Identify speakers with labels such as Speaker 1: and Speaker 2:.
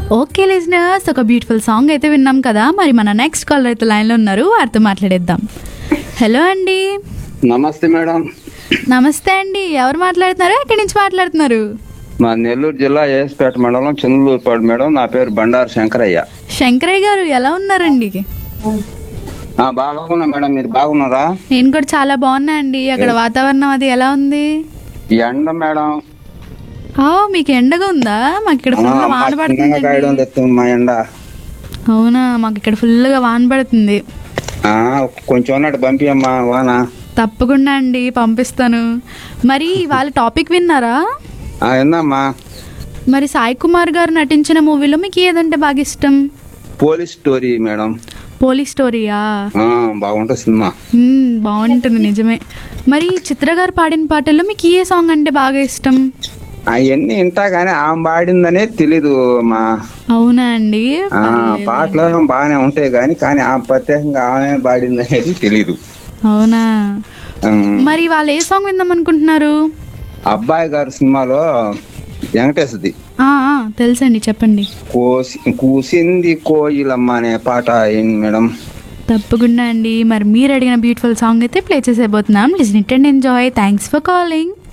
Speaker 1: okay listeners ఒక beautiful song అయితే విన్నాం కదా మరి మన నెక్స్ట్ కాలర్ అయితే లైన్లో ఉన్నారు వారితో మాట్లాడేద్దాం హలో అండి
Speaker 2: నమస్తే మేడం
Speaker 1: నమస్తే అండి ఎవరు మాట్లాడుతున్నారు ఎక్కడి నుంచి మాట్లాడుతున్నారు
Speaker 2: మా నెల్లూరు జిల్లా ఏఎస్పేట మండలం చంద్రలూరుపాడు మేడం నా పేరు బండారు శంకరయ్య
Speaker 1: శంకరయ్య గారు ఎలా ఉన్నారండి
Speaker 2: ఆ, బాగున్నా మేడం మీరు బాగున్నారా
Speaker 1: నేను కూడా చాలా బాగున్నా అండి అక్కడ వాతావరణం అది ఎలా ఉంది
Speaker 2: ఎండ మేడం
Speaker 1: ఆ మీకు ఎండగా ఉందా మాకు ఇక్కడ
Speaker 2: ఆ,
Speaker 1: ఫుల్
Speaker 2: మా
Speaker 1: వాన
Speaker 2: చిన్నగా
Speaker 1: పడుతుంది
Speaker 2: కాయడం తెస్తుంది మా ఎండ
Speaker 1: అవునా మాకు ఇక్కడ ఫుల్గా వాన పడుతుంది
Speaker 2: ఆ, కొంచెం ఉన్నట్టు పంపియమ్మా వాన
Speaker 1: తప్పకుండా అండి పంపిస్తాను మరి వాళ్ళ టాపిక్ విన్నారా
Speaker 2: ఆ, ఏందమ్మా
Speaker 1: మరి సాయి కుమార్ గారు నటించిన మూవీలో మీకు ఏదంటే బాగా ఇష్టం
Speaker 2: పోలీస్ స్టోరీ మేడం
Speaker 1: పోలీస్ స్టోరీయా
Speaker 2: ఆ, బాగుంటుంది సినిమా
Speaker 1: మ్మ్, బాగుంటుంది నిజమే మరి చిత్ర గారు పాడిన పాటల్లో మీకు ఏ సాంగ్ అంటే బాగా ఇష్టం
Speaker 2: అవన్నీ వింటా కానీ ఆమె పాడిందనే తెలీదు మా
Speaker 1: అవునా అండి
Speaker 2: ఆ, పాటలు బాగానే ఉంటాయి కానీ కానీ ఆ ప్రత్యేకంగా ఆమె పాడింది అనేది తెలీదు
Speaker 1: అవునా
Speaker 2: ఉమ్,
Speaker 1: మరి వాళ్ళు ఏ సాంగ్ విందాం అనుకుంటున్నారు
Speaker 2: అబ్బాయి గారి సినిమాలో వెంకటేశ్ది
Speaker 1: ఆ, ఆ, తెలుసండి చెప్పండి
Speaker 2: కోసి కూసింది కోయిలమ్మ అనే పాట ఏంటి మేడం
Speaker 1: తప్పకుండా అండి మరి మీరు అడిగిన బ్యూటిఫుల్ సాంగ్ అయితే ప్లే చేసేపోతున్నాం listen it and enjoy thanks for calling